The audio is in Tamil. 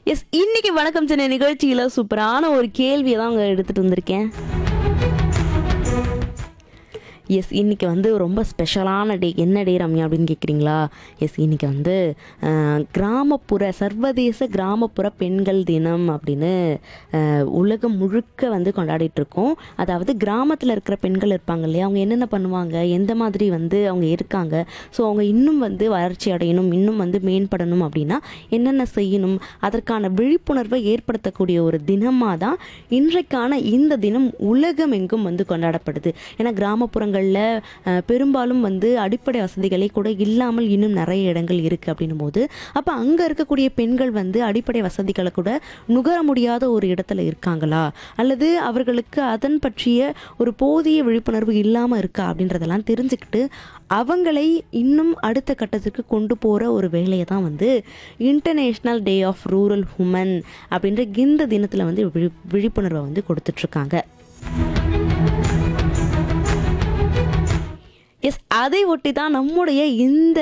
எஸ் இன்னைக்கு வணக்கம் சென்னை நிகழ்ச்சியில சூப்பரான ஒரு கேள்வியை தான் அங்கே எடுத்துட்டு வந்திருக்கேன் எஸ் இன்னைக்கு வந்து ரொம்ப ஸ்பெஷலான டே என்ன டே ரம்யா அப்படின்னு கேட்குறீங்களா எஸ் இன்னைக்கு வந்து அஹ், கிராமப்புற சர்வதேச கிராமப்புற பெண்கள் தினம் அப்படின்னு அஹ், உலகம் முழுக்க வந்து கொண்டாடிட்டு இருக்கோம் அதாவது கிராமத்தில் இருக்கிற பெண்கள் இருப்பாங்க இல்லையா அவங்க என்னென்ன பண்ணுவாங்க எந்த மாதிரி வந்து அவங்க இருக்காங்க ஸோ அவங்க இன்னும் வந்து வளர்ச்சி அடையணும் இன்னும் வந்து மேம்படணும் அப்படின்னா என்னென்ன செய்யணும் அதற்கான விழிப்புணர்வை ஏற்படுத்தக்கூடிய ஒரு தினமாக தான் இன்றைக்கான இந்த தினம் உலகம் எங்கும் வந்து கொண்டாடப்படுது ஏன்னா கிராமப்புறங்களில் பெரும்பாலும் வந்து அடிப்படை வசதிகளே கூட இல்லாமல் இன்னும் நிறைய இடங்கள் இருக்குது அப்படின்னும் போது அப்போ அங்கே இருக்கக்கூடிய பெண்கள் வந்து அடிப்படை வசதிகளை கூட நுகர முடியாத ஒரு இடத்துல இருக்காங்களா அல்லது அவர்களுக்கு அதன் பற்றிய ஒரு போதிய விழிப்புணர்வு இல்லாமல் இருக்கா அப்படின்றதெல்லாம் தெரிஞ்சுக்கிட்டு அவங்களை இன்னும் அடுத்த கட்டத்துக்கு கொண்டு போகிற ஒரு வேலையை தான் வந்து international day of rural women அப்படின்ற இந்த தினத்தில் வந்து விழி விழிப்புணர்வை வந்து கொடுத்துட்ருக்காங்க எஸ் அதை ஒட்டி தான் நம்முடைய இந்த